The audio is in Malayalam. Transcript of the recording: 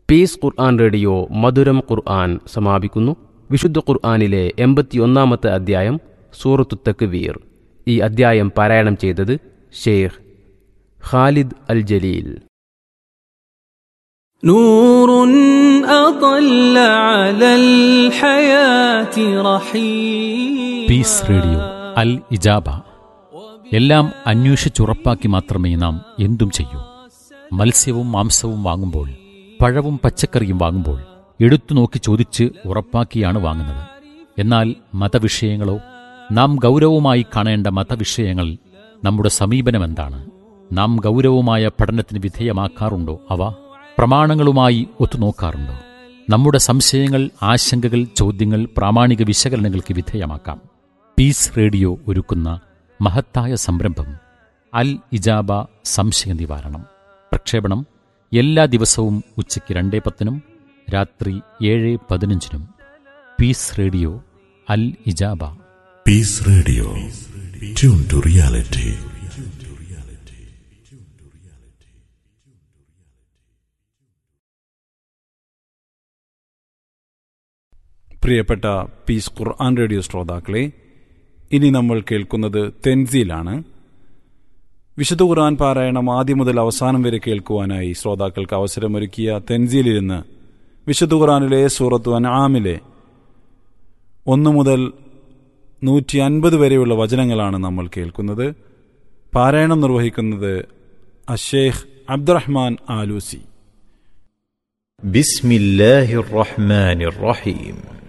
പീസ് ഖുർആൻ റേഡിയോ മധുരം ഖുർആൻ സമാപിക്കുന്നു വിശുദ്ധ ഖുർആനിലെ എൺപത്തിയൊന്നാമത്തെ അധ്യായം സൂറത്തു തക്വീർ ഈ അധ്യായം പാരായണം ചെയ്തത് Sheikh Khalid Al Jaleel نور أطل على الحياة رحيم Peace Radio Al Ijaba എല്ലാം അന്വേഷിച്ചുറപ്പാക്കി മാത്രമേ നാം എന്തും ചെയ്യൂ മത്സ്യവും മാംസവും വാങ്ങുമ്പോൾ പഴവും പച്ചക്കറിയും വാങ്ങുമ്പോൾ എടുത്തു നോക്കി ചോദിച്ച് ഉറപ്പാക്കിയാണ് വാങ്ങുന്നത് എന്നാൽ മതവിഷയങ്ങളോ നാം ഗൗരവമായി കാണേണ്ട മതവിഷയങ്ങൾ നമ്മുടെ സമീപനം എന്താണ് നാം ഗൗരവമായ പഠനത്തിന് വിധേയമാക്കാറുണ്ടോ അവ പ്രമാണങ്ങളുമായി ഒത്തുനോക്കാറുണ്ടോ നമ്മുടെ സംശയങ്ങൾ ആശങ്കകൾ ചോദ്യങ്ങൾ പ്രാമാണിക വിശകലനങ്ങൾക്ക് വിധേയമാക്കാം പീസ് റേഡിയോ ഒരുക്കുന്ന മഹത്തായ സംരംഭം അൽ ഇജാബ സംശയ നിവാരണം പ്രക്ഷേപണം എല്ലാ ദിവസവും ഉച്ചയ്ക്ക് രണ്ടേ പത്തിനും രാത്രി ഏഴ് പതിനഞ്ചിനും പീസ് റേഡിയോ അൽ ഇജാബ Peace Radio. Tune to reality. പ്രിയപ്പെട്ട പീസ് ഖുർആൻ റേഡിയോ ശ്രോതാക്കളെ ഇനി നമ്മൾ കേൾക്കുന്നത് തെൻസീലാണ് വിശുദ്ധ ഖുർആൻ പാരായണം ആദ്യം മുതൽ അവസാനം വരെ കേൾക്കുവാനായി ശ്രോതാക്കൾക്ക് അവസരമൊരുക്കിയ തെൻസീലിരുന്ന് വിശുദ്ധ ഖുർആനിലെ സൂറത്തു അൻആമിലെ ഒന്ന് മുതൽ നൂറ്റി അൻപത് വരെയുള്ള വചനങ്ങളാണ് നമ്മൾ കേൾക്കുന്നത് പാരായണം നിർവഹിക്കുന്നത് അഷേഖ് അബ്ദുറഹ്മാൻ ആലൂസി بسم الله الرحمن الرحيم